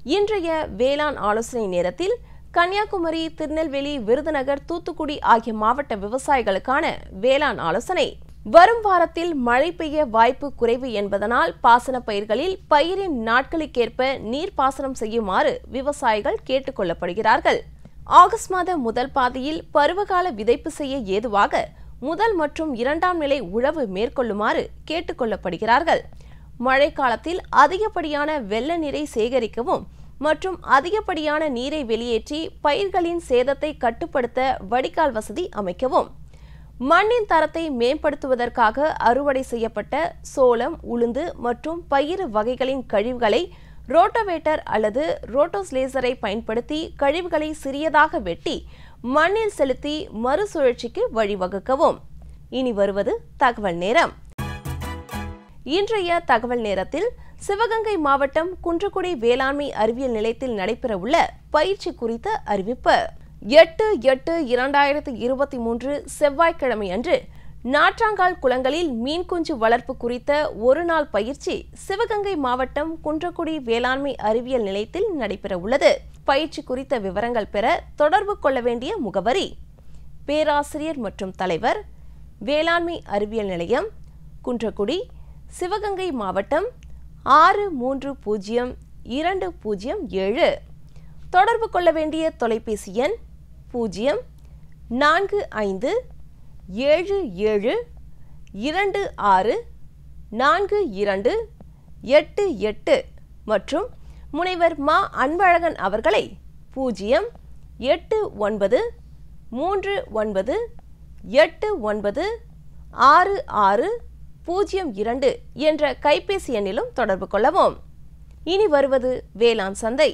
இன்றைய வேளாண் ஆலோசனை நேரத்தில் கன்னியாகுமரி திருநெல்வேலி விருதுநகர் தூத்துக்குடி ஆகிய மாவட்ட விவசாயிகளுக்கான வேளாண் ஆலோசனை வரும் வாரத்தில் மழை பெய்ய வாய்ப்பு குறைவு என்பதனால் பாசன பயிர்களில் பயிரின் நாட்களுக்கேற்ப நீர்ப்பாசனம் செய்யுமாறு விவசாயிகள் கேட்டுக் கொள்ளப்படுகிறார்கள் ஆகஸ்ட் மாத முதல் பாதியில் பருவகால விதைப்பு செய்ய ஏதுவாக முதல் மற்றும் இரண்டாம் நிலை உழவு மேற்கொள்ளுமாறு கேட்டுக் கொள்ளப்படுகிறார்கள் மழைக்காலத்தில் அதிகப்படியான வெள்ள நீரை சேகரிக்கவும் மற்றும் அதிகப்படியான நீரை வெளியேற்றி பயிர்களின் சேதத்தை கட்டுப்படுத்த வடிகால் வசதி அமைக்கவும் மண்ணின் தரத்தை மேம்படுத்துவதற்காக அறுவடை செய்யப்பட்ட சோளம் உளுந்து மற்றும் பயிறு வகைகளின் கழிவுகளை ரோட்டோவேட்டர் அல்லது ரோட்டோஸ்லேசரை பயன்படுத்தி கழிவுகளை சிறியதாக வெட்டி மண்ணில் செலுத்தி மறுசுழற்சிக்கு வழிவகுக்கவும் இனி வருவது தகவல் நேரம் இன்றைய தகவல் நேரத்தில் சிவகங்கை மாவட்டம் குன்றக்குடி வேளாண்மை அறிவியல் நிலையத்தில் நடைபெறவுள்ள பயிற்சி குறித்த அறிவிப்பு எட்டு எட்டு இரண்டாயிரத்து இருபத்தி மூன்று செவ்வாய்க்கிழமை அன்று நாற்றாங்கால் குளங்களில் மீன் குஞ்சு வளர்ப்பு குறித்த ஒரு நாள் பயிற்சி சிவகங்கை மாவட்டம் குன்றக்குடி வேளாண்மை அறிவியல் நிலையத்தில் நடைபெறவுள்ளது பயிற்சி குறித்த விவரங்கள் பெற தொடர்பு கொள்ள வேண்டிய முகவரி பேராசிரியர் மற்றும் தலைவர் வேளாண்மை அறிவியல் நிலையம் குன்றக்குடி சிவகங்கை மாவட்டம் ஆறு மூன்று பூஜ்ஜியம் இரண்டு பூஜ்ஜியம் ஏழு தொடர்பு கொள்ள வேண்டிய தொலைபேசி எண் பூஜ்ஜியம் நான்கு ஐந்து ஏழு ஏழு இரண்டு ஆறு நான்கு இரண்டு எட்டு எட்டு மற்றும் முனைவர் மா அன்பழகன் அவர்களை பூஜ்ஜியம் எட்டு ஒன்பது மூன்று ஒன்பது எட்டு ஒன்பது ஆறு ஆறு பூஜ்ஜியம் இரண்டு என்ற கைபேசி எண்ணிலும் தொடர்பு கொள்ளவும் இனி வருவது வேளாண் சந்தை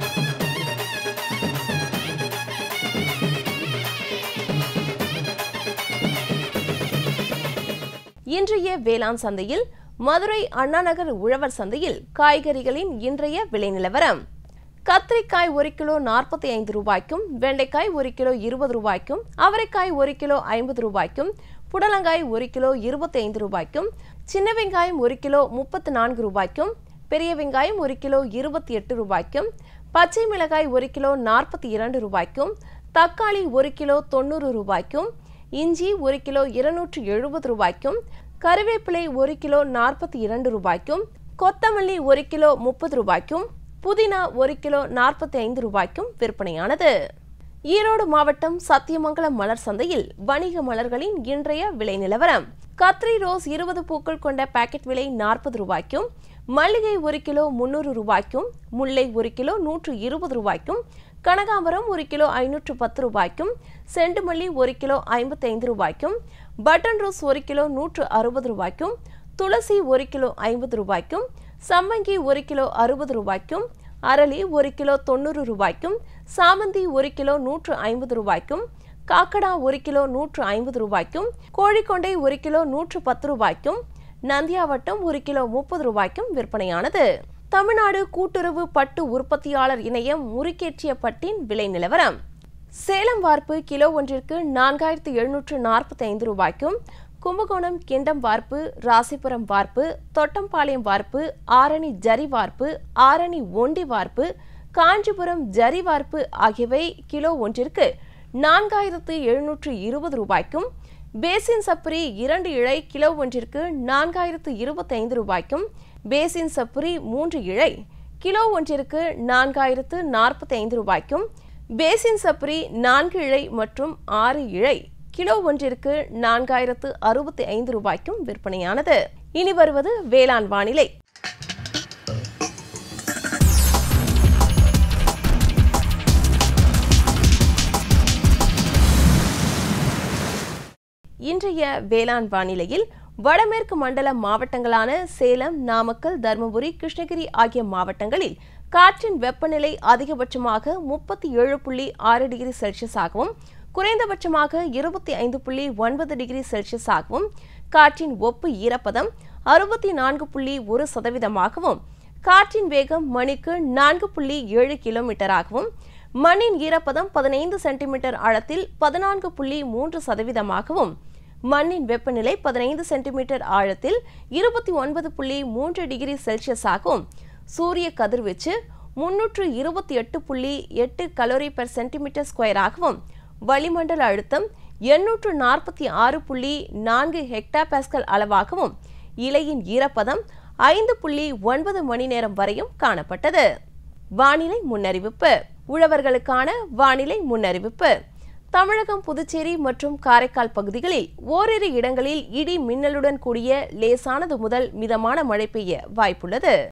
இன்றைய வேளாண் சந்தையில் மதுரை அண்ணாநகர் உழவர் சந்தையில் காய்கறிகளின் இன்றைய விலை நிலவரம் கத்திரிக்காய் ஒரு கிலோ நாற்பத்தி ஐந்து ரூபாய்க்கும் வெண்டைக்காய் ஒரு கிலோ இருபது ரூபாய்க்கும் அவரைக்காய் ஒரு கிலோ ஐம்பது ரூபாய்க்கும் புடலங்காய் ஒரு கிலோ இருபத்தி ஐந்து ரூபாய்க்கும் சின்ன வெங்காயம் ஒரு கிலோ முப்பத்து நான்கு ரூபாய்க்கும் பெரிய வெங்காயம் ஒரு கிலோ இருபத்தி எட்டு ரூபாய்க்கும் பச்சை மிளகாய் ஒரு கிலோ நாற்பத்தி இரண்டு ரூபாய்க்கும் தக்காளி ஒரு கிலோ தொண்ணூறு ரூபாய்க்கும் இஞ்சி ஒரு கிலோ இருநூற்று எழுபது ரூபாய்க்கும் கருவேப்பிலை ஒரு கிலோ நாற்பத்தி இரண்டு ரூபாய்க்கும் கொத்தமல்லி ஒரு கிலோ முப்பது ரூபாய்க்கும் புதினா ஒரு கிலோ நாற்பத்தி ஐந்து ரூபாய்க்கும் விற்பனையானது ஈரோடு மாவட்டம் சத்தியமங்கலம் மலர் சந்தையில் வணிக மலர்களின் இன்றைய விலை நிலவரம் கத்ரி ரோஸ் இருபது பூக்கள் கொண்ட பாக்கெட் விலை நாற்பது ரூபாய்க்கும் மல்லிகை ஒரு கிலோ முன்னூறு ரூபாய்க்கும் முல்லை ஒரு கிலோ நூற்று இருபது ரூபாய்க்கும் கனகாம்பரம் ஒரு கிலோ ஐநூற்று பத்து ரூபாய்க்கும் செண்டுமல்லி ஒரு கிலோ ஐம்பத்தி ஐந்து ரூபாய்க்கும் பட்டன் ரோஸ் ஒரு கிலோ நூற்று அறுபது ரூபாய்க்கும் துளசி ஒரு கிலோ ஐம்பது ரூபாய்க்கும் சம்மங்கி ஒரு கிலோ அறுபது ரூபாய்க்கும் அரளி ஒரு கிலோ தொண்ணூறு ரூபாய்க்கும் சாமந்தி ஒரு கிலோ நூற்று ஐம்பது ரூபாய்க்கும் காக்கடா ஒரு கிலோ நூற்று ஐம்பது ரூபாய்க்கும் கோழிக்கொண்டை ஒரு கிலோ நூற்று பத்து ரூபாய்க்கும் நந்தியாவட்டம் ஒரு கிலோ முப்பது ரூபாய்க்கும் விற்பனையானது தமிழ்நாடு கூட்டுறவு பட்டு உற்பத்தியாளர் இணையம் முறுக்கேற்றிய பட்டின் விலை நிலவரம் சேலம் வார்ப்பு கிலோ ஒன்றிற்கு நான்காயிரத்து எழுநூற்று நாற்பத்தி ஐந்து ரூபாய்க்கும் கும்பகோணம் கிண்டம் வார்ப்பு ராசிபுரம் வார்ப்பு தொட்டம்பாளையம் வார்ப்பு ஆரணி ஜரி வார்ப்பு ஆரணி ஒண்டி வார்ப்பு காஞ்சிபுரம் ஜரி வார்ப்பு ஆகியவை கிலோ ஒன்றிற்கு நான்காயிரத்து எழுநூற்று இருபது ரூபாய்க்கும் பேசின் சப்புரி இரண்டு இழை கிலோ ஒன்றிற்கு நான்காயிரத்து இருபத்தி ஐந்து ரூபாய்க்கும் பேசின் சப்புரி மூன்று இழை கிலோ ஒன்றிற்கு நான்காயிரத்து நாற்பத்தி ஐந்து ரூபாய்க்கும் பேசின் சப்புரி நான்கு இழை மற்றும் ஆறு இழை கிலோ ஒன்றிற்கு நான்காயிரத்து அறுபத்தி ஐந்து ரூபாய்க்கும் விற்பனையானது இனி வருவது வேளாண் வானிலை இன்றைய வேளாண் வானிலையில் வடமேற்கு மண்டல மாவட்டங்களான சேலம் நாமக்கல் தருமபுரி கிருஷ்ணகிரி ஆகிய மாவட்டங்களில் காற்றின் வெப்பநிலை அதிகபட்சமாக முப்பத்தி ஏழு புள்ளி ஆறு டிகிரி செல்சியஸாகவும் குறைந்தபட்சமாக இருபத்தி ஐந்து புள்ளி ஒன்பது டிகிரி செல்சியஸாகவும் காற்றின் ஒப்பு ஈரப்பதம் அறுபத்தி நான்கு புள்ளி ஒரு சதவீதமாகவும் காற்றின் வேகம் மணிக்கு நான்கு புள்ளி ஏழு கிலோமீட்டராகவும் மண்ணின் ஈரப்பதம் பதினைந்து சென்டிமீட்டர் ஆழத்தில் பதினான்கு புள்ளி மூன்று சதவீதமாகவும் மண்ணின் வெப்பநிலை பதினைந்து சென்டிமீட்டர் ஆழத்தில் இருபத்தி ஒன்பது புள்ளி மூன்று டிகிரி செல்சியஸாகவும் சூரிய கதிர்வீச்சு முன்னூற்று இருபத்தி எட்டு புள்ளி எட்டு கலோரி பெர் சென்டிமீட்டர் ஸ்கொயராகவும் வளிமண்டல அழுத்தம் எண்ணூற்று நாற்பத்தி ஆறு புள்ளி நான்கு ஹெக்டா பாஸ்கல் அளவாகவும் இலையின் ஈரப்பதம் ஐந்து புள்ளி ஒன்பது மணி நேரம் வரையும் காணப்பட்டது வானிலை முன்னறிவிப்பு உழவர்களுக்கான வானிலை முன்னறிவிப்பு தமிழகம் புதுச்சேரி மற்றும் காரைக்கால் பகுதிகளில் ஓரிரு இடங்களில் இடி மின்னலுடன் கூடிய லேசானது முதல் மிதமான மழை பெய்ய வாய்ப்புள்ளது